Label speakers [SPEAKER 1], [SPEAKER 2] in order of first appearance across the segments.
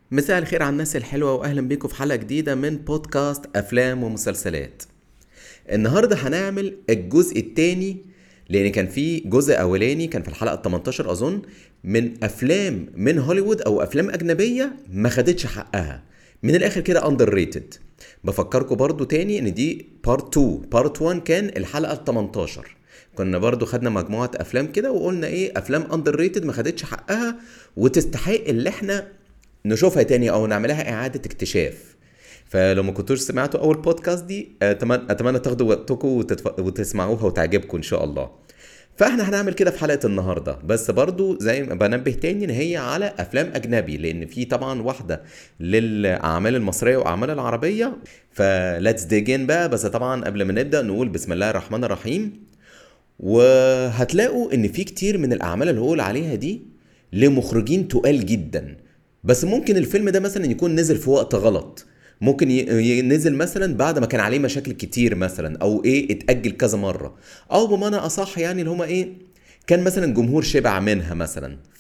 [SPEAKER 1] مساء الخير على الناس الحلوة وأهلا بيكم في حلقة جديدة من بودكاست أفلام ومسلسلات النهاردة هنعمل الجزء التاني لأن كان في جزء أولاني كان في الحلقة 18 أظن من أفلام من هوليوود أو أفلام أجنبية ما خدتش حقها من الآخر كده أندر ريتد بفكركم برضو تاني إن دي بارت 2 بارت 1 كان الحلقة ال 18 كنا برضو خدنا مجموعة أفلام كده وقلنا إيه أفلام أندر ريتد ما خدتش حقها وتستحق اللي إحنا نشوفها تاني او نعملها اعاده اكتشاف فلو ما كنتوش سمعتوا اول بودكاست دي اتمنى اتمنى تاخدوا وقتكم وتتف... وتسمعوها وتعجبكم ان شاء الله فاحنا هنعمل كده في حلقه النهارده بس برضو زي ما بنبه تاني ان هي على افلام اجنبي لان في طبعا واحده للاعمال المصريه واعمال العربيه فليتس ديجين بقى بس طبعا قبل ما نبدا نقول بسم الله الرحمن الرحيم وهتلاقوا ان في كتير من الاعمال اللي هقول عليها دي لمخرجين تقال جدا بس ممكن الفيلم ده مثلا يكون نزل في وقت غلط ممكن ينزل مثلا بعد ما كان عليه مشاكل كتير مثلا او ايه اتاجل كذا مره او بمعنى اصح يعني اللي هما ايه كان مثلا جمهور شبع منها مثلا ف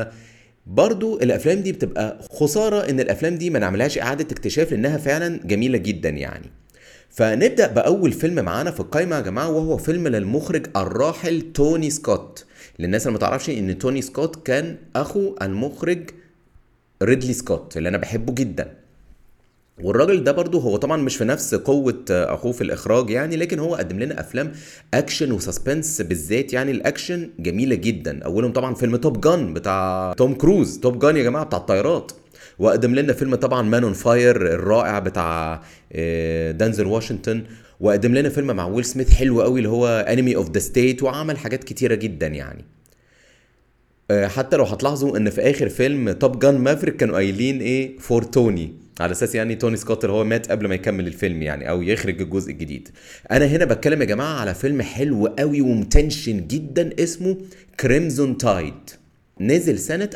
[SPEAKER 1] برضو الافلام دي بتبقى خساره ان الافلام دي ما نعملهاش اعاده اكتشاف لانها فعلا جميله جدا يعني فنبدا باول فيلم معانا في القايمه يا جماعه وهو فيلم للمخرج الراحل توني سكوت للناس اللي ما تعرفش ان توني سكوت كان اخو المخرج ريدلي سكوت اللي انا بحبه جدا والراجل ده برضه هو طبعا مش في نفس قوة أخوه في الإخراج يعني لكن هو قدم لنا أفلام أكشن وسسبنس بالذات يعني الأكشن جميلة جدا أولهم طبعا فيلم توب جان بتاع توم كروز توب جان يا جماعة بتاع الطيارات وقدم لنا فيلم طبعا مان اون فاير الرائع بتاع دانزل واشنطن وقدم لنا فيلم مع ويل سميث حلو قوي اللي هو انمي اوف ذا ستيت وعمل حاجات كتيرة جدا يعني حتى لو هتلاحظوا ان في اخر فيلم توب جان مافريك كانوا قايلين ايه فور توني على اساس يعني توني سكوت اللي هو مات قبل ما يكمل الفيلم يعني او يخرج الجزء الجديد انا هنا بتكلم يا جماعه على فيلم حلو قوي ومتنشن جدا اسمه كريمزون تايد نزل سنة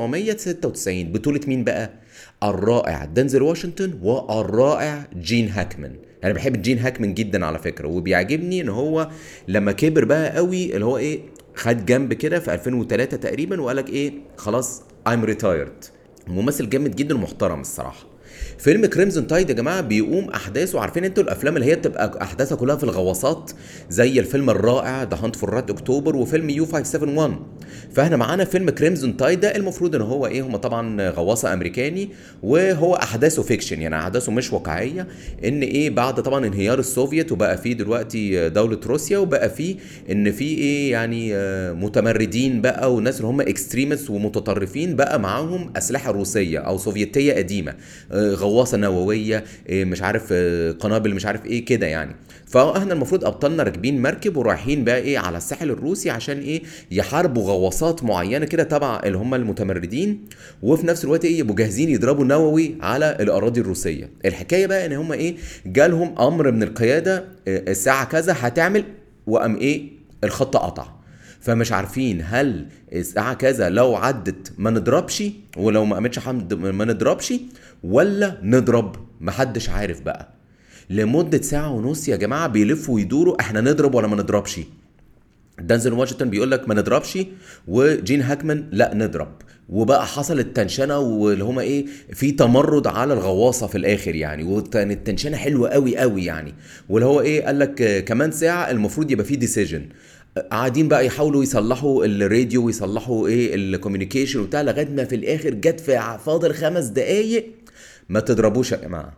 [SPEAKER 1] 1996 بطولة مين بقى؟ الرائع دنزل واشنطن والرائع جين هاكمان انا بحب جين هاكمان جدا على فكره وبيعجبني ان هو لما كبر بقى قوي اللي هو ايه خد جنب كده في 2003 تقريبا وقال لك ايه خلاص ايم ريتايرد ممثل جامد جدا ومحترم الصراحه فيلم كريمزون تايد يا جماعه بيقوم احداثه عارفين انتوا الافلام اللي هي بتبقى احداثها كلها في الغواصات زي الفيلم الرائع ذا هانت فور راد اكتوبر وفيلم يو 571 فاحنا معانا فيلم كريمزون تايد ده المفروض ان هو ايه هم طبعا غواصه امريكاني وهو احداثه فيكشن يعني احداثه مش واقعيه ان ايه بعد طبعا انهيار السوفيت وبقى في دلوقتي دوله روسيا وبقى في ان في ايه يعني متمردين بقى وناس اللي هم اكستريمست ومتطرفين بقى معاهم اسلحه روسيه او سوفيتيه قديمه غواصه نوويه مش عارف قنابل مش عارف ايه كده يعني فاحنا المفروض ابطالنا راكبين مركب ورايحين بقى ايه على الساحل الروسي عشان ايه يحاربوا غواصات معينه كده تبع اللي هم المتمردين وفي نفس الوقت ايه يبقوا جاهزين يضربوا نووي على الاراضي الروسيه الحكايه بقى ان هم ايه جالهم امر من القياده الساعه كذا هتعمل وقام ايه الخط قطع فمش عارفين هل الساعة كذا لو عدت ما نضربش ولو ما قامتش حمد ما نضربش ولا نضرب محدش عارف بقى لمدة ساعة ونص يا جماعة بيلفوا ويدوروا احنا نضرب ولا ما نضربش دانزل واشنطن بيقول لك ما نضربش وجين هاكمان لا نضرب وبقى حصلت تنشنه واللي هما ايه في تمرد على الغواصه في الاخر يعني وكانت تنشنه حلوه قوي قوي يعني واللي هو ايه قال لك كمان ساعه المفروض يبقى في ديسيجن قاعدين بقى يحاولوا يصلحوا الراديو ويصلحوا ايه الكوميونيكيشن وبتاع لغايه ما في الاخر جت في فاضل خمس دقايق ما تضربوش يا جماعه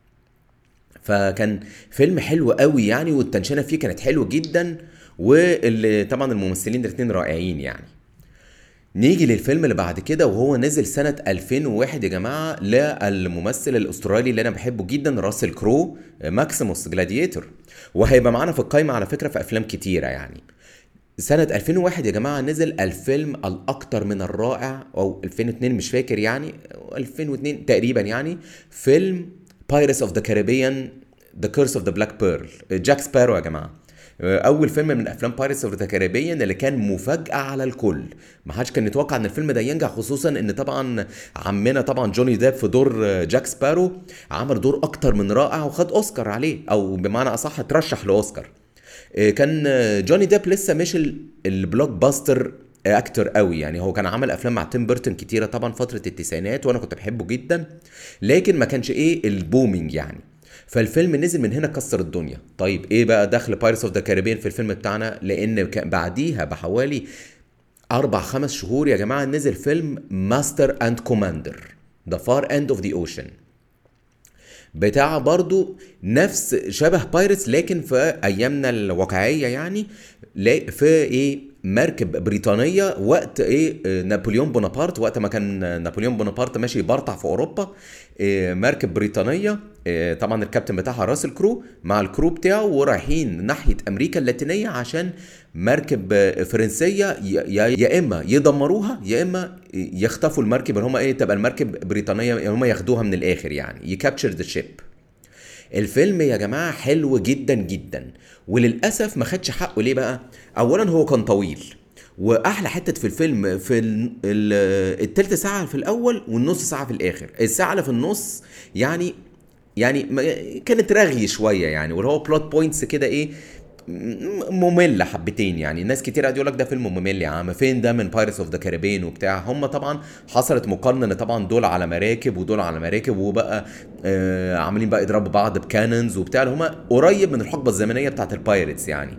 [SPEAKER 1] فكان فيلم حلو قوي يعني والتنشنه فيه كانت حلوه جدا واللي طبعا الممثلين الاثنين رائعين يعني نيجي للفيلم اللي بعد كده وهو نزل سنة 2001 يا جماعة للممثل الأسترالي اللي أنا بحبه جدا راسل كرو ماكسيموس جلاديتور وهيبقى معانا في القايمة على فكرة في أفلام كتيرة يعني سنة 2001 يا جماعة نزل الفيلم الأكثر من الرائع أو 2002 مش فاكر يعني 2002 تقريبا يعني فيلم بايرتس اوف ذا كاريبيان ذا كيرس اوف ذا بلاك بيرل جاك سبارو يا جماعة اول فيلم من افلام بايرتس اوف ذا كاريبيان اللي كان مفاجاه على الكل ما حدش كان يتوقع ان الفيلم ده ينجح خصوصا ان طبعا عمنا طبعا جوني ديب في دور جاك سبارو عمل دور اكتر من رائع وخد اوسكار عليه او بمعنى اصح ترشح لاوسكار كان جوني ديب لسه مش البلوك باستر اكتر قوي يعني هو كان عمل افلام مع تيم بيرتون كتيره طبعا فتره التسعينات وانا كنت بحبه جدا لكن ما كانش ايه البومينج يعني فالفيلم نزل من هنا كسر الدنيا طيب ايه بقى دخل بايرتس اوف ذا كاريبيان في الفيلم بتاعنا لان كان بعديها بحوالي اربع خمس شهور يا جماعه نزل فيلم ماستر اند كوماندر ذا فار اند اوف ذا اوشن بتاع برضو نفس شبه بايرتس لكن في ايامنا الواقعيه يعني لا- في ايه مركب بريطانيه وقت ايه آه، نابليون بونابرت وقت ما كان نابليون بونابرت ماشي يبرطع في اوروبا إيه، مركب بريطانيه إيه، طبعا الكابتن بتاعها راسل كرو مع الكرو بتاعه ورايحين ناحيه امريكا اللاتينيه عشان مركب آه، فرنسيه ي- يا يا اما يدمروها يا اما يخطفوا المركب اللي هم ايه تبقى المركب بريطانيه هم ياخدوها من الاخر يعني يكابتشر ذا شيب الفيلم يا جماعه حلو جدا جدا وللاسف ما خدش حقه ليه بقى اولا هو كان طويل واحلى حته في الفيلم في ال- ال- التلت ساعه في الاول والنص ساعه في الاخر الساعه اللي في النص يعني يعني ما- كانت رغي شويه يعني واللي هو بلوت بوينتس كده ايه م- مملة حبتين يعني ناس كتير قاعد يقول لك ده فيلم ممل يا عم فين ده من بايرتس اوف ذا كاريبين وبتاع هم طبعا حصلت مقارنه ان طبعا دول على مراكب ودول على مراكب وبقى آه عاملين بقى يضربوا بعض بكانونز وبتاع اللي هم قريب من الحقبه الزمنيه بتاعت البايرتس يعني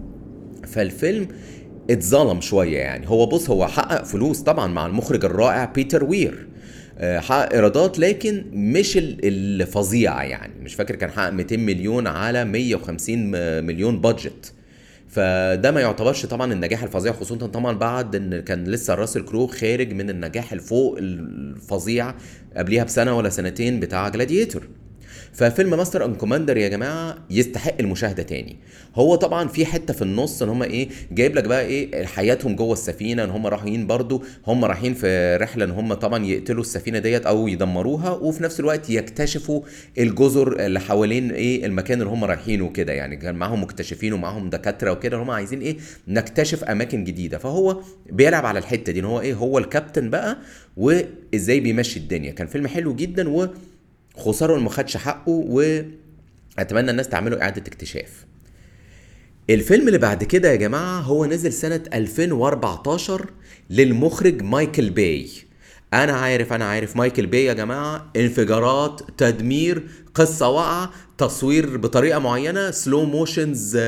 [SPEAKER 1] فالفيلم اتظلم شويه يعني هو بص هو حقق فلوس طبعا مع المخرج الرائع بيتر وير آه، حقق ايرادات لكن مش ال- الفظيعه يعني مش فاكر كان حقق 200 مليون على 150 م- مليون بادجت فده ما يعتبرش طبعا النجاح الفظيع خصوصا طبعا بعد ان كان لسه راسل كرو خارج من النجاح الفوق الفظيع قبليها بسنه ولا سنتين بتاع جلاديتور ففيلم ماستر ان كوماندر يا جماعه يستحق المشاهده تاني هو طبعا في حته في النص ان هم ايه جايب لك بقى ايه حياتهم جوه السفينه ان هم رايحين برضو هم رايحين في رحله ان هم طبعا يقتلوا السفينه ديت او يدمروها وفي نفس الوقت يكتشفوا الجزر اللي حوالين ايه المكان اللي هم رايحينه كده يعني كان معاهم مكتشفين ومعاهم دكاتره وكده هم عايزين ايه نكتشف اماكن جديده فهو بيلعب على الحته دي ان هو ايه هو الكابتن بقى وازاي بيمشي الدنيا كان فيلم حلو جدا و خساره إنه ما خدش حقه واتمنى الناس تعمله اعاده اكتشاف الفيلم اللي بعد كده يا جماعه هو نزل سنه 2014 للمخرج مايكل باي انا عارف انا عارف مايكل باي يا جماعه انفجارات تدمير قصه واقعه تصوير بطريقه معينه سلو موشنز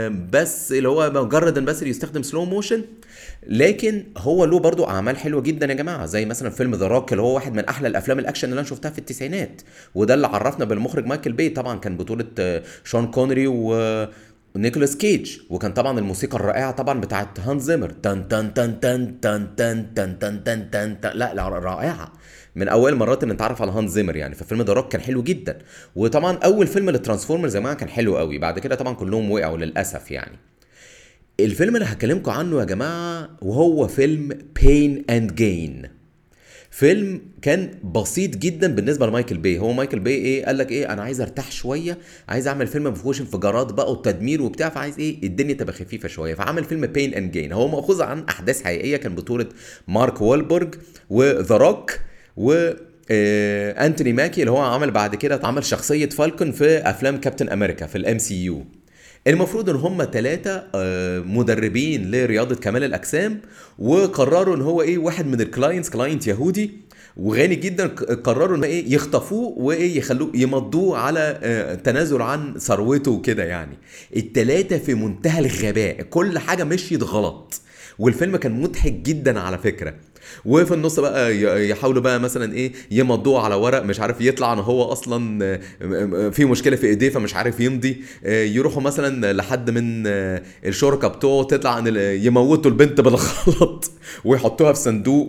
[SPEAKER 1] بس اللي هو مجرد ان بس اللي يستخدم سلو موشن لكن هو له برضو اعمال حلوه جدا يا جماعه زي مثلا فيلم ذا روك اللي هو واحد من احلى الافلام الاكشن اللي انا شفتها في التسعينات وده اللي عرفنا بالمخرج مايكل باي طبعا كان بطوله آه، شون كونري و ونيكولاس كيج وكان طبعا الموسيقى الرائعه طبعا بتاعت هانز زيمر تن تن تن تن تن تن تن تن تن تن تن لا لا رائعه من اول مرات ان نتعرف على هانز زيمر يعني ففيلم ذا روك كان حلو جدا وطبعا اول فيلم للترانسفورمرز يا جماعه كان حلو قوي بعد كده طبعا كلهم وقعوا للاسف يعني الفيلم اللي هكلمكم عنه يا جماعه وهو فيلم بين اند جين فيلم كان بسيط جدا بالنسبه لمايكل باي هو مايكل باي ايه قال لك ايه انا عايز ارتاح شويه عايز اعمل فيلم ما فيهوش انفجارات بقى وتدمير وبتاع فعايز ايه الدنيا تبقى خفيفه شويه فعمل فيلم بين اند جين هو مأخوذ عن احداث حقيقيه كان بطوله مارك وولبرج وذا روك و آه، انتوني ماكي اللي هو عمل بعد كده عمل شخصيه فالكون في افلام كابتن امريكا في الام سي يو المفروض ان هم ثلاثة مدربين لرياضة كمال الأجسام وقرروا ان هو ايه واحد من الكلاينتس كلاينت يهودي وغني جدا ق- قرروا ان ايه يخطفوه وايه يخلوه يمضوه على آه، تنازل عن ثروته وكده يعني التلاتة في منتهى الغباء كل حاجة مشيت غلط والفيلم كان مضحك جدا على فكرة وفي النص بقى ي- يحاولوا بقى مثلا ايه يمضوه على ورق مش عارف يطلع ان هو اصلا آه، آه، في مشكله في ايديه فمش عارف يمضي آه، يروحوا مثلا لحد من آه، الشركه بتوعه تطلع ان ال- يموتوا البنت بالغلط ويحطوها في صندوق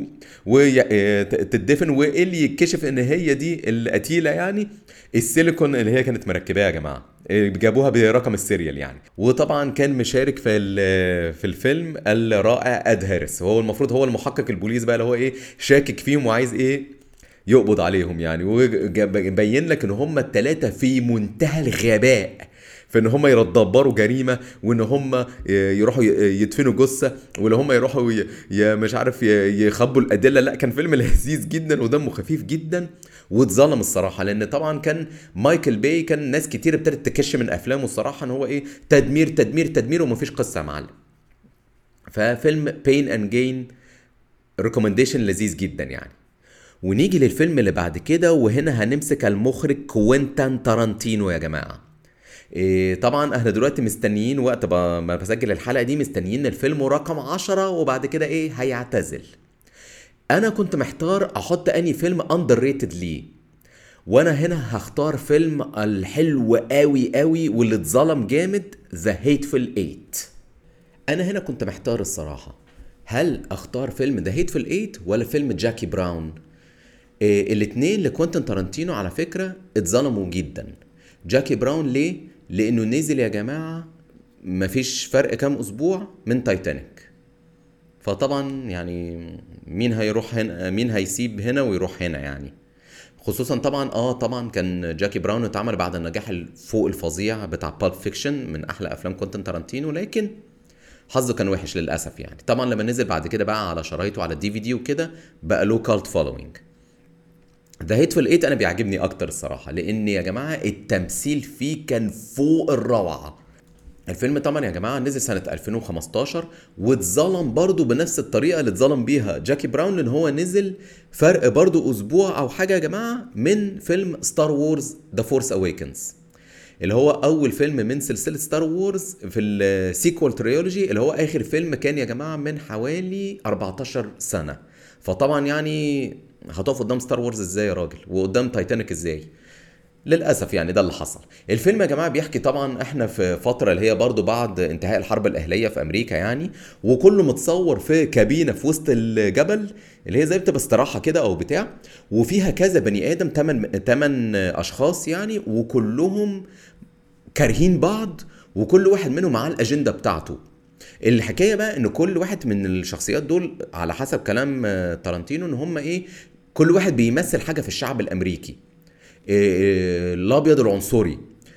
[SPEAKER 1] وتدفن واللي يتكشف ان هي دي القتيله يعني السيليكون اللي هي كانت مركباه يا جماعه إيه، جابوها برقم السيريال يعني وطبعا كان مشارك في ال- في الفيلم الرائع اد هاريس وهو المفروض هو المحقق البوليس بقى اللي هو ايه شاكك فيهم وعايز ايه يقبض عليهم يعني وبين لك ان هم الثلاثه في منتهى الغباء في ان هم يتدبروا جريمه وان هم يروحوا يدفنوا جثه ولا هم يروحوا ي- ي- مش عارف ي- يخبوا الادله لا كان فيلم لذيذ جدا ودمه خفيف جدا واتظلم الصراحه لان طبعا كان مايكل باي كان ناس كتير ابتدت تكش من افلامه الصراحه ان هو ايه تدمير تدمير تدمير ومفيش قصه يا معلم ففيلم بين اند جين ريكومنديشن لذيذ جدا يعني ونيجي للفيلم اللي بعد كده وهنا هنمسك المخرج كوينتان تارانتينو يا جماعه إيه طبعا احنا دلوقتي مستنيين وقت ما بسجل الحلقه دي مستنيين الفيلم رقم عشرة وبعد كده ايه هيعتزل انا كنت محتار احط اني فيلم اندر ريتد ليه وانا هنا هختار فيلم الحلو قوي قوي واللي اتظلم جامد ذا هيتفul ايت انا هنا كنت محتار الصراحه هل اختار فيلم ذا هيتفul ايت ولا فيلم جاكي براون إيه الاتنين لكوينتين تارانتينو على فكره اتظلموا جدا جاكي براون ليه لانه نزل يا جماعه مفيش فرق كام اسبوع من تايتانيك فطبعا يعني مين هيروح هنا مين هيسيب هنا ويروح هنا يعني خصوصا طبعا اه طبعا كان جاكي براون اتعمل بعد النجاح الفوق الفظيع بتاع بالب فيكشن من احلى افلام كوينتين تارانتينو لكن حظه كان وحش للاسف يعني طبعا لما نزل بعد كده بقى على شرايطه على الدي في دي وكده بقى له كالت فولوينج ذا هيتفul ايت انا بيعجبني اكتر الصراحه لان يا جماعه التمثيل فيه كان فوق الروعه الفيلم طبعا يا جماعه نزل سنه 2015 واتظلم برضه بنفس الطريقه اللي اتظلم بيها جاكي براون لان هو نزل فرق برضه اسبوع او حاجه يا جماعه من فيلم ستار وورز ذا فورس اويكنز اللي هو اول فيلم من سلسله ستار وورز في السيكوال تريولوجي اللي هو اخر فيلم كان يا جماعه من حوالي 14 سنه فطبعا يعني هتقف قدام ستار وورز ازاي يا راجل وقدام تايتانيك ازاي للاسف يعني ده اللي حصل الفيلم يا جماعه بيحكي طبعا احنا في فتره اللي هي برضو بعد انتهاء الحرب الاهليه في امريكا يعني وكله متصور في كابينه في وسط الجبل اللي هي زي بتبقى استراحه كده او بتاع وفيها كذا بني ادم تمن تمن اشخاص يعني وكلهم كارهين بعض وكل واحد منهم معاه الاجنده بتاعته الحكايه بقى ان كل واحد من الشخصيات دول على حسب كلام تارانتينو ان هم ايه كل واحد بيمثل حاجه في الشعب الامريكي الابيض العنصري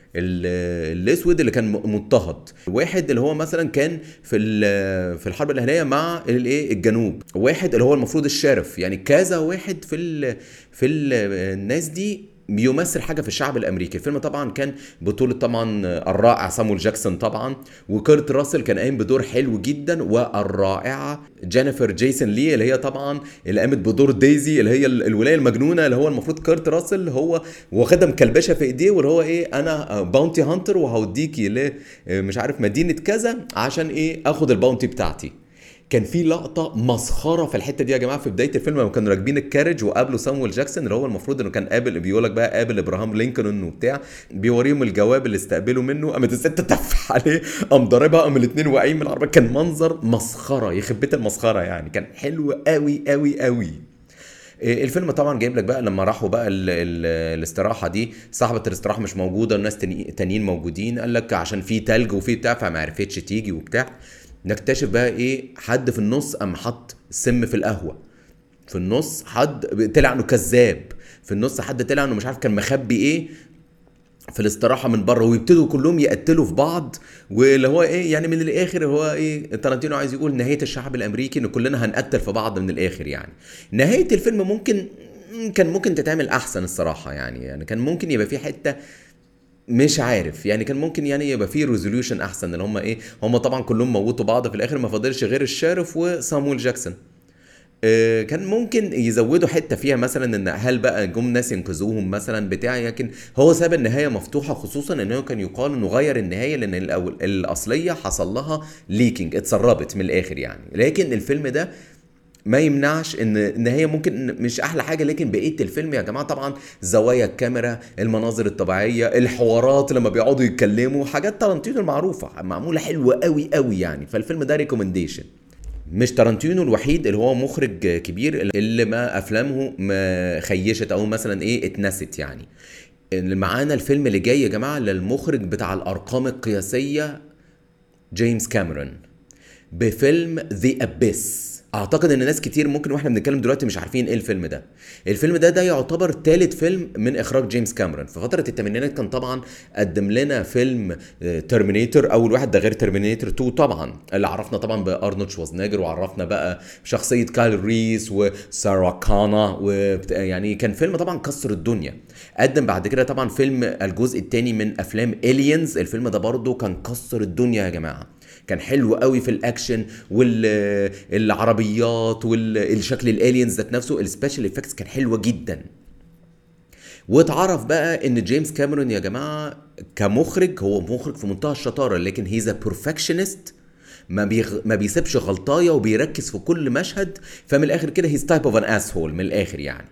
[SPEAKER 1] الاسود اللي كان مضطهد واحد اللي هو مثلا كان في في الحرب الاهليه مع الايه الجنوب واحد اللي هو المفروض الشارف يعني كذا واحد في ال في ال الناس دي بيمثل حاجه في الشعب الامريكي الفيلم طبعا كان بطوله طبعا الرائع سامويل جاكسون طبعا وكيرت راسل كان قايم بدور حلو جدا والرائعه جينيفر جيسون لي اللي هي طبعا اللي قامت بدور دايزي اللي هي الولايه المجنونه اللي هو المفروض كيرت راسل هو واخدها مكلبشه في ايديه واللي هو ايه انا باونتي هانتر وهوديكي ل مش عارف مدينه كذا عشان ايه اخد الباونتي بتاعتي كان في لقطه مسخره في الحته دي يا جماعه في بدايه الفيلم لما كانوا راكبين الكارج وقابلوا سامويل جاكسون اللي هو المفروض انه كان قابل بيقول لك بقى قابل ابراهام لينكولن وبتاع بيوريهم الجواب اللي استقبلوا منه قامت الست تف عليه قام ضاربها قام الاثنين واقعين من العربيه كان منظر مسخره يخرب بيت المسخره يعني كان حلو قوي قوي قوي الفيلم طبعا جايب لك بقى لما راحوا بقى ال ال الاستراحه دي صاحبه الاستراحه مش موجوده الناس تانيين موجودين قال لك عشان في تلج وفي بتاع فما عرفتش تيجي وبتاع نكتشف بقى ايه حد في النص قام حط سم في القهوه في النص حد طلع انه كذاب في النص حد طلع انه مش عارف كان مخبي ايه في الاستراحة من بره ويبتدوا كلهم يقتلوا في بعض واللي هو ايه يعني من الاخر هو ايه تارانتينو عايز يقول نهاية الشعب الامريكي ان كلنا هنقتل في بعض من الاخر يعني نهاية الفيلم ممكن كان ممكن تتعمل احسن الصراحة يعني يعني كان ممكن يبقى في حتة مش عارف يعني كان ممكن يعني يبقى في ريزوليوشن احسن ان هم ايه هم طبعا كلهم موتوا بعض في الاخر ما فاضلش غير الشارف وسامويل جاكسون آه كان ممكن يزودوا حته فيها مثلا ان هل بقى جم ناس ينقذوهم مثلا بتاع لكن هو ساب النهايه مفتوحه خصوصا انه كان يقال انه غير النهايه لان الأول الاصليه حصل لها ليكينج اتسربت من الاخر يعني لكن الفيلم ده ما يمنعش ان النهايه ممكن مش احلى حاجه لكن بقيه الفيلم يا جماعه طبعا زوايا الكاميرا المناظر الطبيعيه الحوارات لما بيقعدوا يتكلموا حاجات تارانتينو المعروفه معموله حلوه قوي قوي يعني فالفيلم ده ريكومنديشن مش تارانتينو الوحيد اللي هو مخرج كبير اللي ما افلامه ما خيشت او مثلا ايه اتنست يعني اللي معانا الفيلم اللي جاي يا جماعه للمخرج بتاع الارقام القياسيه جيمس كاميرون بفيلم ذا ابيس اعتقد ان ناس كتير ممكن واحنا بنتكلم دلوقتي مش عارفين ايه الفيلم ده الفيلم ده ده يعتبر ثالث فيلم من اخراج جيمس كاميرون في فتره الثمانينات كان طبعا قدم لنا فيلم ترمينيتور اول واحد ده غير ترمينيتور 2 طبعا اللي عرفنا طبعا بارنولد شوازنيجر وعرفنا بقى شخصيه كايل ريس وسارا كانا يعني كان فيلم طبعا كسر الدنيا قدم بعد كده طبعا فيلم الجزء الثاني من افلام الينز الفيلم ده برضه كان كسر الدنيا يا جماعه كان حلو قوي في الاكشن والعربيات والشكل الالينز ذات نفسه السبيشال افكتس كان حلوه جدا واتعرف بقى ان جيمس كاميرون يا جماعه كمخرج هو مخرج في منتهى الشطاره لكن هيز بيرفكشنست ما بيغ... ما بيسيبش غلطايه وبيركز في كل مشهد فمن الاخر كده هيز تايب اوف ان اسهول من الاخر يعني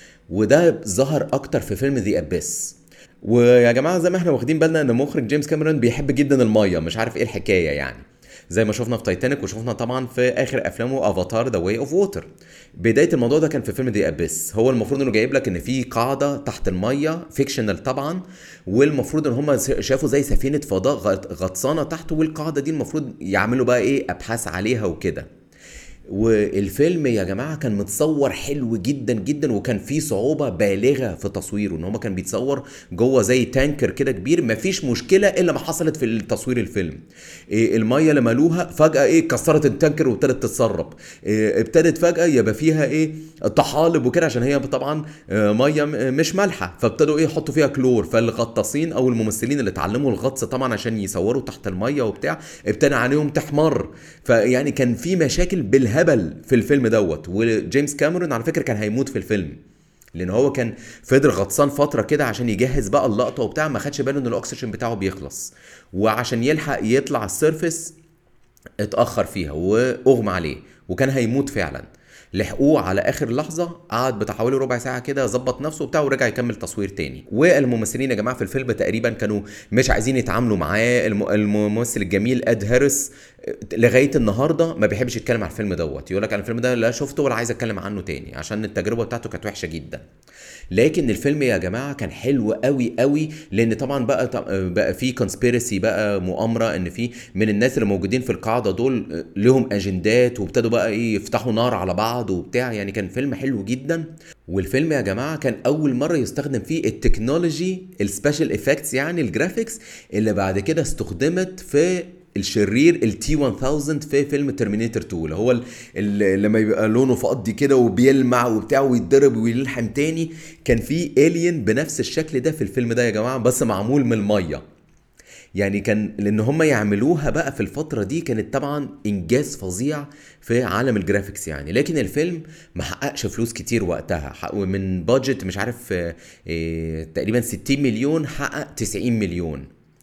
[SPEAKER 1] وده ظهر اكتر في فيلم ذا ابيس ويا جماعه زي ما احنا واخدين بالنا ان مخرج جيمس كاميرون بيحب جدا الميه مش عارف ايه الحكايه يعني زي ما شفنا في تايتانيك وشفنا طبعا في اخر افلامه افاتار ذا واي اوف ووتر بدايه الموضوع ده كان في فيلم دي ابيس هو المفروض انه جايب لك ان في قاعده تحت الميه فيكشنال طبعا والمفروض ان هم شافوا زي سفينه فضاء غطسانه تحت والقاعده دي المفروض يعملوا بقى ايه ابحاث عليها وكده والفيلم يا جماعه كان متصور حلو جدا جدا وكان فيه صعوبه بالغه في تصويره ان هو كان بيتصور جوه زي تانكر كده كبير مفيش مشكله الا ما حصلت في تصوير الفيلم إيه الميه اللي مالوها فجاه ايه كسرت التانكر وابتدت تتسرب إيه ابتدت فجاه يبقى فيها ايه طحالب وكده عشان هي طبعا آه، ميه مش مالحه فابتدوا ايه يحطوا فيها كلور فالغطاسين او الممثلين اللي اتعلموا الغطس طبعا عشان يصوروا تحت الميه وبتاع ابتدى عليهم تحمر فيعني كان في مشاكل بالهبل هبل في الفيلم دوت وجيمس كاميرون على فكره كان هيموت في الفيلم لان هو كان فضل غطسان فتره كده عشان يجهز بقى اللقطه وبتاع ما خدش باله ان الاكسجين بتاعه بيخلص وعشان يلحق يطلع السيرفس اتاخر فيها واغمى عليه وكان هيموت فعلا لحقوه على اخر لحظه قعد بتاع حوالي ربع ساعه كده ظبط نفسه وبتاع ورجع يكمل تصوير تاني والممثلين يا جماعه في الفيلم تقريبا كانوا مش عايزين يتعاملوا معاه الممثل الجميل اد هاريس لغايه النهارده ما بيحبش يتكلم على الفيلم دوت يقول لك انا الفيلم ده لا شفته ولا عايز اتكلم عنه تاني عشان التجربه بتاعته كانت وحشه جدا لكن الفيلم يا جماعه كان حلو قوي قوي لان طبعا بقى بقى في كونسبيرسي بقى مؤامره ان في من الناس اللي موجودين في القاعده دول لهم اجندات وابتدوا بقى ايه يفتحوا نار على بعض وبتاع يعني كان فيلم حلو جدا والفيلم يا جماعه كان اول مره يستخدم فيه التكنولوجي السبيشال افكتس يعني الجرافيكس اللي بعد كده استخدمت في الشرير التي 1000 في فيلم ترمينيتور 2 اللي هو اللي لما يبقى لونه فضي كده وبيلمع وبتاع ويتضرب ويلحم تاني كان في الين بنفس الشكل ده في الفيلم ده يا جماعه بس معمول من الميه يعني كان لان هم يعملوها بقى في الفتره دي كانت طبعا انجاز فظيع في عالم الجرافيكس يعني لكن الفيلم ما حققش فلوس كتير وقتها من بادجت مش عارف إيه تقريبا 60 مليون حقق 90 مليون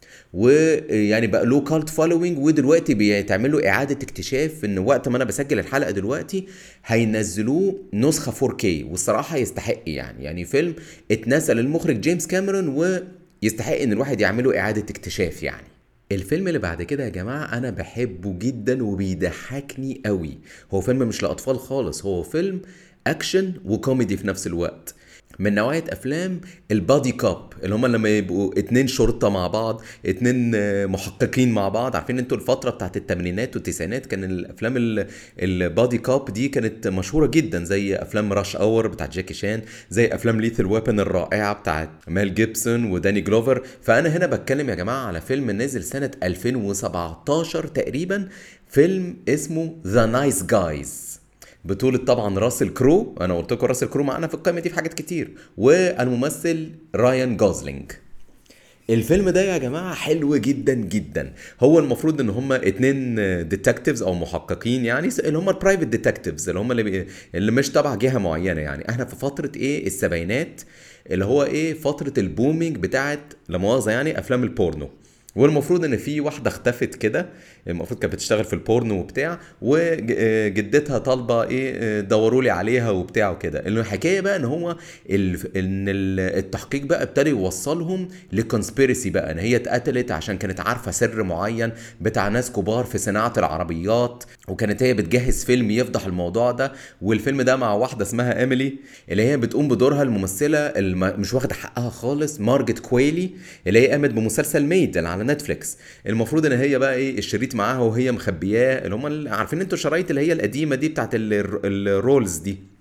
[SPEAKER 1] ويعني بقى له كالت فولوينج ودلوقتي بيتعملوا اعاده اكتشاف ان وقت ما انا بسجل الحلقه دلوقتي هينزلوه نسخه 4K والصراحه يستحق يعني يعني فيلم اتنسى للمخرج جيمس كاميرون ويستحق ان الواحد يعمله اعاده اكتشاف يعني الفيلم اللي بعد كده يا جماعة أنا بحبه جدا وبيضحكني قوي هو فيلم مش لأطفال خالص هو فيلم أكشن وكوميدي في نفس الوقت من نوعيه افلام البادي كاب اللي هم لما يبقوا اتنين شرطه مع بعض اتنين محققين مع بعض عارفين انتوا الفتره بتاعت الثمانينات والتسعينات كان الافلام البادي كاب دي كانت مشهوره جدا زي افلام راش اور بتاعت جاكي شان زي افلام ليثل ويبن الرائعه بتاعت مال جيبسون وداني جلوفر فانا هنا بتكلم يا جماعه على فيلم نزل سنه 2017 تقريبا فيلم اسمه ذا نايس جايز بطولة طبعا راسل كرو انا قلت لكم راسل كرو معانا في القائمة دي في حاجات كتير والممثل رايان جوزلينج الفيلم ده يا جماعة حلو جدا جدا هو المفروض ان هما اتنين ديتكتيفز او محققين يعني اللي هما البرايفت ديتكتيفز اللي هما اللي, بي... اللي مش تبع جهة معينة يعني احنا في فترة ايه السبعينات اللي هو ايه فترة البومينج بتاعت لمؤاخذة يعني افلام البورنو والمفروض ان في واحده اختفت كده المفروض كانت بتشتغل في البورن وبتاع وجدتها طالبه ايه دوروا لي عليها وبتاع وكده الحكايه بقى ان هو ان التحقيق بقى ابتدى يوصلهم لكونسبيرسي بقى ان هي اتقتلت عشان كانت عارفه سر معين بتاع ناس كبار في صناعه العربيات وكانت هي بتجهز فيلم يفضح الموضوع ده والفيلم ده مع واحده اسمها ايميلي اللي هي بتقوم بدورها الممثله اللي مش واخده حقها خالص مارجت كويلي اللي هي قامت بمسلسل ميد على نتفليكس المفروض ان هي بقى ايه الشريط معاها وهي مخبياه اللي هم عارفين انتوا الشرايط اللي هي القديمه دي بتاعت الرولز دي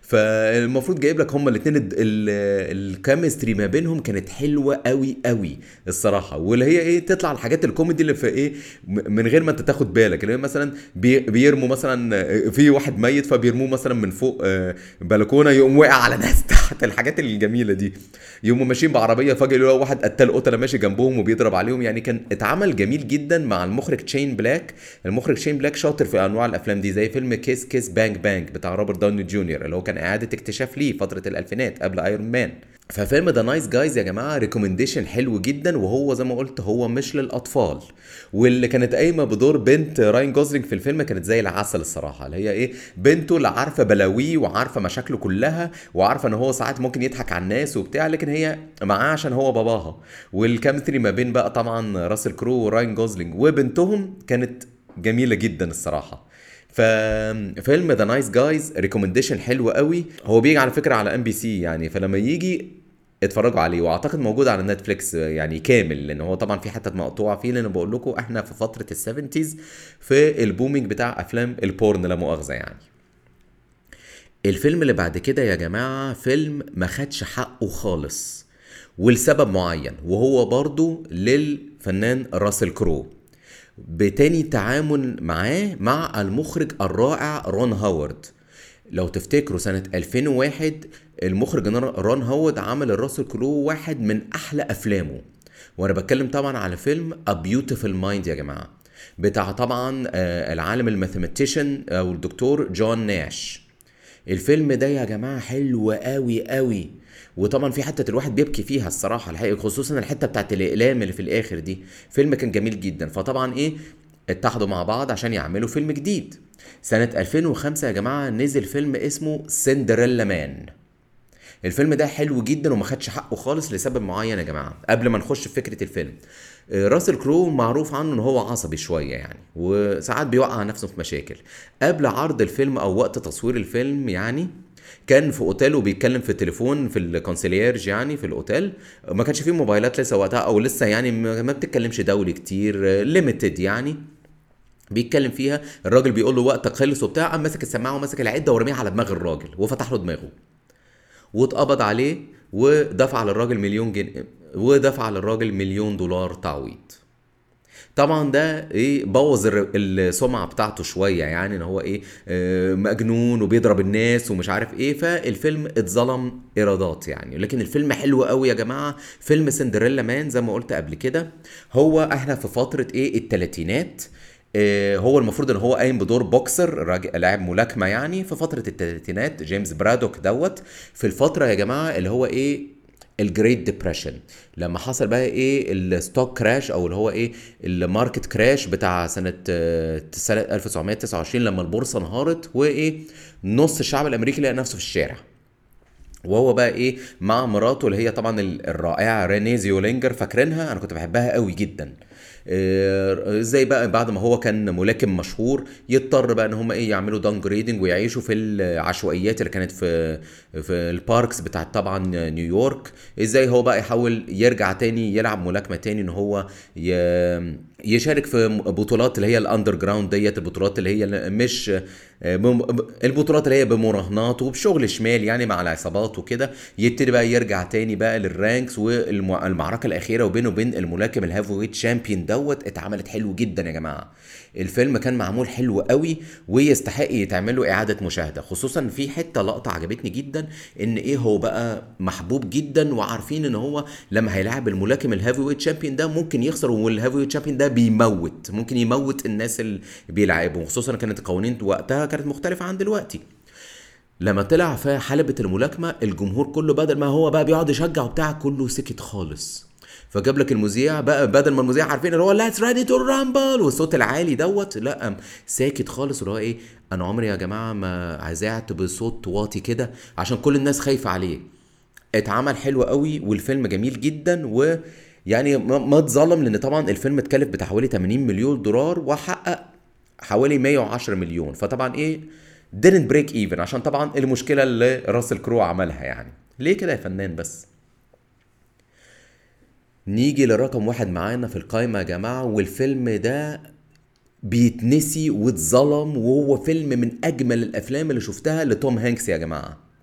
[SPEAKER 1] فالمفروض جايب لك هما الاثنين الكيمستري ما بينهم كانت حلوه قوي قوي الصراحه واللي هي ايه تطلع الحاجات الكوميدي اللي في ايه م- من غير ما انت تاخد بالك اللي هي مثلا بي- بيرموا مثلا آه، في واحد ميت فبيرموه مثلا من فوق آه، بلكونه يقوم واقع على ناس تحت الحاجات الجميله دي يقوموا ماشيين بعربيه فجاه يلاقوا واحد قتال قتله ماشي جنبهم وبيضرب عليهم يعني كان اتعمل جميل جدا مع المخرج تشين بلاك المخرج تشين بلاك شاطر في انواع الافلام دي زي فيلم كيس كيس بانج بانج بتاع روبرت داوني جونيور اللي هو كان اعاده اكتشاف ليه فتره الالفينات قبل ايرون مان ففيلم ذا نايس جايز يا جماعه ريكومنديشن حلو جدا وهو زي ما قلت هو مش للاطفال واللي كانت قايمه بدور بنت راين جوزلينج في الفيلم كانت زي العسل الصراحه اللي هي ايه بنته اللي عارفه بلاويه وعارفه مشاكله كلها وعارفه ان هو ساعات ممكن يضحك على الناس وبتاع لكن هي معاه عشان هو باباها والكيمستري ما بين بقى طبعا راسل كرو وراين جوزلينج وبنتهم كانت جميله جدا الصراحه ففيلم ذا نايس جايز ريكومنديشن حلو قوي هو بيجي على فكره على ام بي سي يعني فلما يجي اتفرجوا عليه واعتقد موجود على نتفليكس يعني كامل لان هو طبعا في حتت مقطوعه فيه لان بقول لكم احنا في فتره السفنتيز في البومينج بتاع افلام البورن لا مؤاخذه يعني الفيلم اللي بعد كده يا جماعه فيلم ما خدش حقه خالص ولسبب معين وهو برضو للفنان راسل كرو بتاني تعامل معاه مع المخرج الرائع رون هاورد لو تفتكروا سنة 2001 المخرج رون هاورد عمل الراسل كرو واحد من أحلى أفلامه وأنا بتكلم طبعا على فيلم A Beautiful Mind يا جماعة بتاع طبعا آه، العالم الماثيماتيشن أو الدكتور جون ناش الفيلم ده يا جماعه حلو قوي قوي وطبعا في حته الواحد بيبكي فيها الصراحه الحقيقه خصوصا الحته بتاعت الاقلام اللي في الاخر دي فيلم كان جميل جدا فطبعا ايه اتحدوا مع بعض عشان يعملوا فيلم جديد سنه 2005 يا جماعه نزل فيلم اسمه سندريلا مان الفيلم ده حلو جدا وما خدش حقه خالص لسبب معين يا جماعه قبل ما نخش في فكره الفيلم آه، راسل كرو معروف عنه ان هو عصبي شويه يعني وساعات بيوقع نفسه في مشاكل قبل عرض الفيلم او وقت تصوير الفيلم يعني كان في اوتيل وبيتكلم في التليفون في الكونسيليرج يعني في الاوتيل ما كانش فيه موبايلات لسه وقتها او لسه يعني ما ما بتتكلمش دولي كتير ليميتد يعني بيتكلم فيها الراجل بيقول له وقتك خلص وبتاع قام ماسك السماعه وماسك العده ورميها على دماغ الراجل وفتح له دماغه واتقبض عليه ودفع للراجل مليون جنيه ودفع للراجل مليون دولار تعويض طبعا ده ايه بوظ الر- السمعه بتاعته شويه يعني ان هو ايه آه، مجنون وبيضرب الناس ومش عارف ايه فالفيلم اتظلم ايرادات يعني لكن الفيلم حلو قوي يا جماعه فيلم سندريلا مان زي ما قلت قبل كده هو احنا في فتره ايه الثلاثينات آه، هو المفروض ان هو قايم بدور بوكسر راجل لاعب ملاكمه يعني في فتره الثلاثينات جيمس برادوك دوت في الفتره يا جماعه اللي هو ايه الجريت ديبريشن لما حصل بقى ايه الستوك كراش او اللي هو ايه الماركت كراش بتاع سنه آه، سنه 1929 لما البورصه انهارت وايه نص الشعب الامريكي لقى نفسه في الشارع وهو بقى ايه مع مراته اللي هي طبعا ال- الرائعه ريني زيولينجر فاكرينها انا كنت بحبها قوي جدا آه، ازاي بقى بعد ما هو كان ملاكم مشهور يضطر بقى ان هم ايه يعملوا داون جريدنج ويعيشوا في العشوائيات اللي كانت في في الباركس بتاعت طبعا نيويورك ازاي هو بقى يحاول يرجع تاني يلعب ملاكمه تاني ان هو ي- يشارك في بطولات اللي هي الاندر جراوند ديت البطولات اللي هي مش بم- البطولات اللي هي بمراهنات وبشغل شمال يعني مع العصابات وكده يبتدي بقى يرجع تاني بقى للرانكس والمعركه الاخيره وبينه وبين الملاكم الهافي ويت شامبيون دوت اتعملت حلو جدا يا جماعه الفيلم كان معمول حلو قوي ويستحق يتعمل له اعاده مشاهده خصوصا في حته لقطه عجبتني جدا ان ايه هو بقى محبوب جدا وعارفين ان هو لما هيلاعب الملاكم الهافي ويت شامبيون ده ممكن يخسر والهافي ويت شامبيون ده بيموت ممكن يموت الناس اللي بيلعبوا خصوصا كانت القوانين وقتها كانت مختلفه عن دلوقتي لما طلع في حلبة الملاكمة الجمهور كله بدل ما هو بقى بيقعد يشجع وبتاع كله سكت خالص فجاب لك المذيع بقى بدل ما المذيع عارفين اللي هو ليتس ريدي تو رامبل والصوت العالي دوت لا قام ساكت خالص اللي هو ايه انا عمري يا جماعه ما عزعت بصوت واطي كده عشان كل الناس خايفه عليه اتعمل حلو قوي والفيلم جميل جدا و يعني ما ما اتظلم لان طبعا الفيلم اتكلف بتاع حوالي 80 مليون دولار وحقق حوالي 110 مليون فطبعا ايه didn't break even عشان طبعا المشكله اللي راسل كرو عملها يعني ليه كده يا فنان بس نيجي لرقم واحد معانا في القايمه يا جماعه والفيلم ده بيتنسي واتظلم وهو فيلم من اجمل الافلام اللي شفتها لتوم هانكس يا جماعه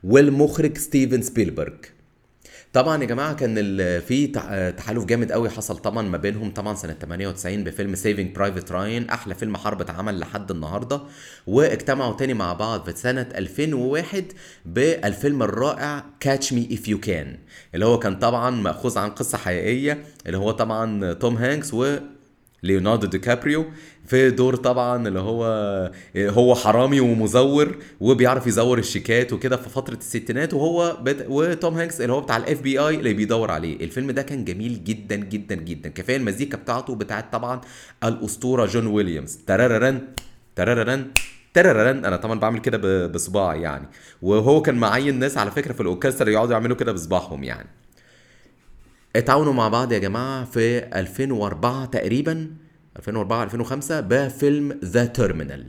[SPEAKER 1] والمخرج ستيفن سبيلبرج طبعا يا جماعه كان في تحالف جامد قوي حصل طبعا ما بينهم طبعا سنه 98 بفيلم سيفنج برايفت راين احلى فيلم حرب اتعمل لحد النهارده واجتمعوا تاني مع بعض في سنه 2001 بالفيلم الرائع كاتش مي اف يو كان اللي هو كان طبعا ماخوذ عن قصه حقيقيه اللي هو طبعا توم هانكس و ليوناردو دي كابريو في دور طبعا اللي هو هو حرامي ومزور وبيعرف يزور الشيكات وكده في فتره الستينات وهو بت... وتوم هانكس اللي هو بتاع الاف بي اي اللي بيدور عليه الفيلم ده كان جميل جدا جدا جدا كفايه المزيكا بتاعته بتاعت طبعا الاسطوره جون ويليامز تراررن تراررن تراررن انا طبعا بعمل كده بصباعي يعني وهو كان معين ناس على فكره في الاوركسترا يقعدوا يعملوا كده بصباعهم يعني اتعاونوا مع بعض يا جماعه في 2004 تقريبا 2004 2005 بفيلم ذا تيرمينال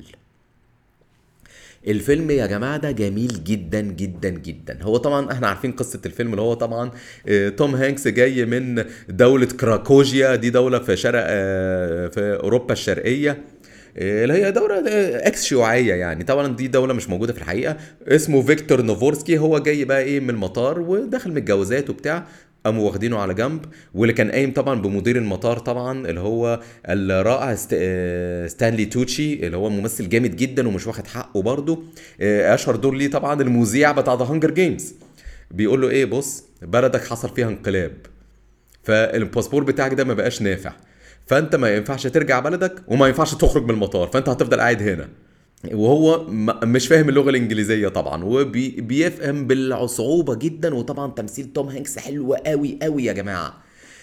[SPEAKER 1] الفيلم يا جماعه ده جميل جدا جدا جدا هو طبعا احنا عارفين قصه الفيلم اللي هو طبعا آه، توم هانكس جاي من دوله كراكوجيا دي دوله في شرق آه، في اوروبا الشرقيه آه، اللي هي دولة اكس شيوعية يعني طبعا دي دولة مش موجودة في الحقيقة اسمه فيكتور نوفورسكي هو جاي بقى ايه من المطار وداخل من الجوازات وبتاع قاموا واخدينه على جنب واللي كان قايم طبعا بمدير المطار طبعا اللي هو الرائع ستانلي توتشي اللي هو ممثل جامد جدا ومش واخد حقه برضه آه، اشهر دور ليه طبعا المذيع بتاع ذا هانجر جيمز بيقول له ايه بص بلدك حصل فيها انقلاب فالباسبور بتاعك ده ما بقاش نافع فانت ما ينفعش ترجع بلدك وما ينفعش تخرج من المطار فانت هتفضل قاعد هنا وهو مش فاهم اللغه الانجليزيه طبعا وبيفهم بالصعوبه جدا وطبعا تمثيل توم هانكس حلو قوي قوي يا جماعه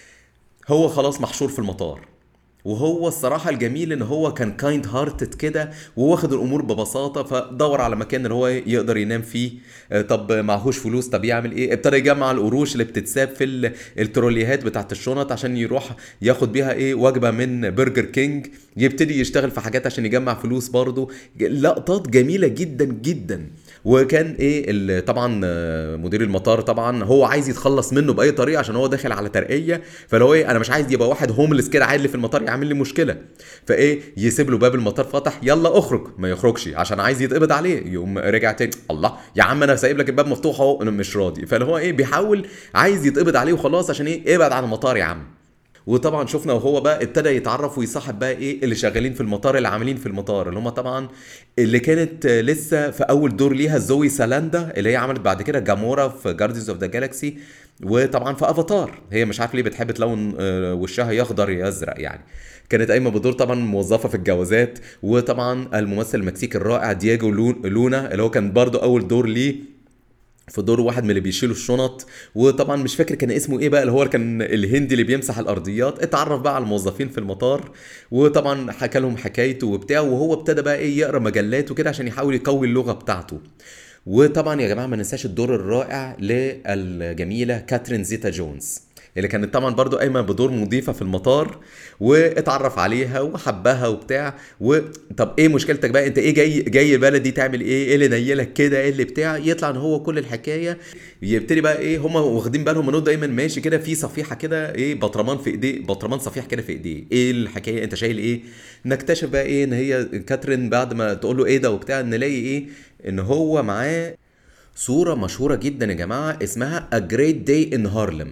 [SPEAKER 1] هو خلاص محشور في المطار وهو الصراحه الجميل ان هو كان كايند هارتد كده وواخد الامور ببساطه فدور على مكان اللي هو يقدر ينام فيه آه، طب معهوش فلوس طب يعمل ايه ابتدى يجمع القروش اللي بتتساب في التروليهات بتاعت الشنط عشان يروح ياخد بيها ايه وجبه من برجر كينج يبتدي يشتغل في حاجات عشان يجمع فلوس برضه لقطات جميله جدا جدا وكان ايه طبعا آه، مدير المطار طبعا هو عايز يتخلص منه باي طريقه عشان هو داخل على ترقيه فلو ايه انا مش عايز يبقى واحد هوملس كده عادل في المطار يعمل لي مشكله فايه يسيب له باب المطار فتح يلا اخرج ما يخرجش عشان عايز يتقبض عليه يقوم رجع تاني الله يا عم انا سايب لك الباب مفتوح اهو انا مش راضي فاللي هو ايه بيحاول عايز يتقبض عليه وخلاص عشان ايه ابعد عن المطار يا عم وطبعا شفنا وهو بقى ابتدى يتعرف ويصاحب بقى ايه اللي شغالين في المطار اللي عاملين في المطار اللي هم طبعا اللي كانت لسه في اول دور ليها زوي سالاندا اللي هي عملت بعد كده جامورا في جاردينز اوف ذا جالاكسي وطبعا في افاتار هي مش عارف ليه بتحب تلون آه، وشها يخضر يا ازرق يعني كانت قايمه بدور طبعا موظفه في الجوازات وطبعا الممثل المكسيكي الرائع دييجو لونا اللي هو كان برضو اول دور ليه في دور واحد من اللي بيشيلوا الشنط وطبعا مش فاكر كان اسمه ايه بقى اللي هو كان الهندي اللي بيمسح الارضيات اتعرف بقى على الموظفين في المطار وطبعا حكى لهم حكايته وبتاع وهو ابتدى بقى ايه يقرا مجلات وكده عشان يحاول يقوي اللغه بتاعته وطبعا يا جماعه ما ننساش الدور الرائع للجميله كاترين زيتا جونز اللي كانت طبعا برضو قايمه بدور مضيفه في المطار واتعرف عليها وحبها وبتاع و طب ايه مشكلتك بقى انت ايه جاي جاي البلد دي تعمل ايه ايه اللي نيلك كده ايه اللي بتاع يطلع ان هو كل الحكايه يبتدي بقى ايه هم واخدين بالهم انه دايما ماشي كده في صفيحه كده ايه بطرمان في ايديه بطرمان صفيح كده في ايديه ايه الحكايه انت شايل ايه نكتشف بقى ايه ان هي كاترين بعد ما تقول له ايه ده وبتاع نلاقي ايه ان هو معاه صورة مشهورة جدا يا جماعة اسمها A Great Day in Harlem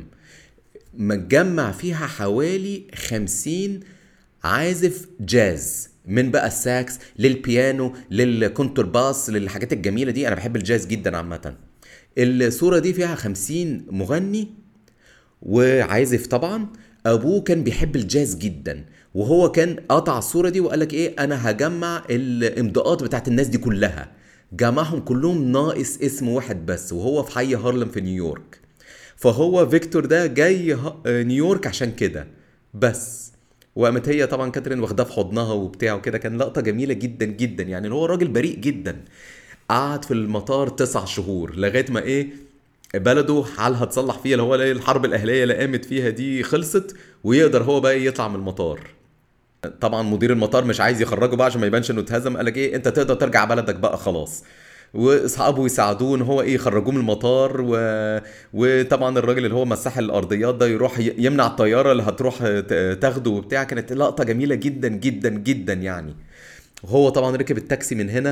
[SPEAKER 1] متجمع فيها حوالي خمسين عازف جاز من بقى الساكس للبيانو للكونترباس للحاجات الجميلة دي أنا بحب الجاز جدا عامة الصورة دي فيها خمسين مغني وعازف طبعا أبوه كان بيحب الجاز جدا وهو كان قطع الصورة دي وقال لك إيه أنا هجمع الإمضاءات بتاعت الناس دي كلها جمعهم كلهم ناقص اسم واحد بس وهو في حي هارلم في نيويورك فهو فيكتور ده جاي آه، نيويورك عشان كده بس وقامت هي طبعا كاترين واخداه في حضنها وبتاع وكده كان لقطه جميله جدا جدا يعني هو راجل بريء جدا قعد في المطار تسع شهور لغايه ما ايه بلده حالها تصلح فيها اللي هو الحرب الاهليه اللي قامت فيها دي خلصت ويقدر هو بقى يطلع من المطار طبعا مدير المطار مش عايز يخرجه بقى عشان ما يبانش انه اتهزم قال لك ايه انت تقدر ترجع بلدك بقى خلاص واصحابه يساعدوه ان هو ايه يخرجوه من المطار و... وطبعا الراجل اللي هو مساح الارضيات ده يروح يمنع الطياره اللي هتروح تاخده وبتاع كانت لقطه جميله جدا جدا جدا يعني وهو طبعا ركب التاكسي من هنا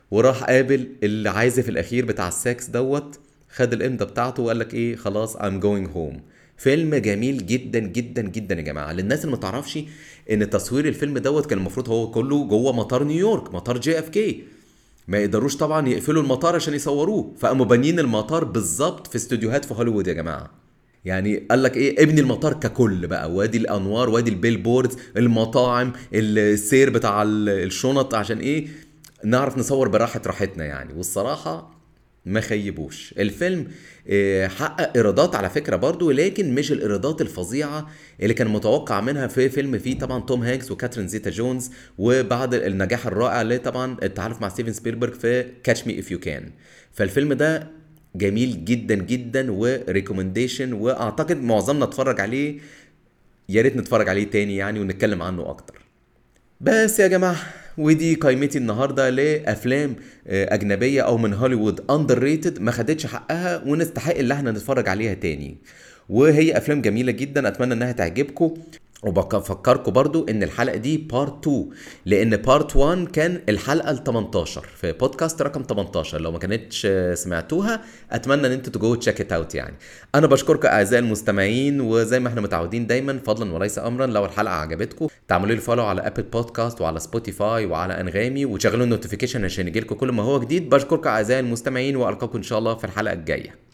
[SPEAKER 1] وراح قابل العازف الاخير بتاع الساكس دوت خد الامضه بتاعته وقال لك ايه خلاص I'm going home فيلم جميل جدا جدا جدا يا جماعه للناس اللي ما تعرفش ان تصوير الفيلم دوت كان المفروض هو كله جوه مطار نيويورك مطار جي اف كي ما يقدروش طبعا يقفلوا المطار عشان يصوروه فقاموا بانيين المطار بالظبط في استوديوهات في هوليوود يا جماعه يعني قال لك ايه ابني المطار ككل بقى وادي الانوار وادي البيل بوردز المطاعم السير بتاع الشنط عشان ايه نعرف نصور براحه راحتنا يعني والصراحه ما خيبوش الفيلم آه، حقق ايرادات على فكره برضو لكن مش الايرادات الفظيعه اللي كان متوقع منها في فيلم فيه طبعا توم هانكس وكاترين زيتا جونز وبعد النجاح الرائع اللي طبعا التعارف مع ستيفن سبيلبرج في كاتش مي اف يو كان فالفيلم ده جميل جدا جدا وريكومنديشن واعتقد معظمنا اتفرج عليه يا ريت نتفرج عليه تاني يعني ونتكلم عنه اكتر بس يا جماعه ودي قائمتي النهارده لافلام آه، اجنبيه او من هوليوود اندر ريتد ما خدتش حقها ونستحق اللي احنا نتفرج عليها تاني وهي افلام جميله جدا اتمنى انها تعجبكم وبفكركم برضو ان الحلقه دي بارت 2 لان بارت 1 كان الحلقه ال 18 في بودكاست رقم 18 لو ما كانتش سمعتوها اتمنى ان انتوا تجوا تشيك ات اوت يعني انا بشكركم اعزائي المستمعين وزي ما احنا متعودين دايما فضلا وليس امرا لو الحلقه عجبتكم تعملوا لي فولو على ابل بودكاست وعلى سبوتيفاي وعلى انغامي وشغلوا النوتيفيكيشن عشان يجيلكم كل ما هو جديد بشكركم اعزائي المستمعين والقاكم ان شاء الله في الحلقه الجايه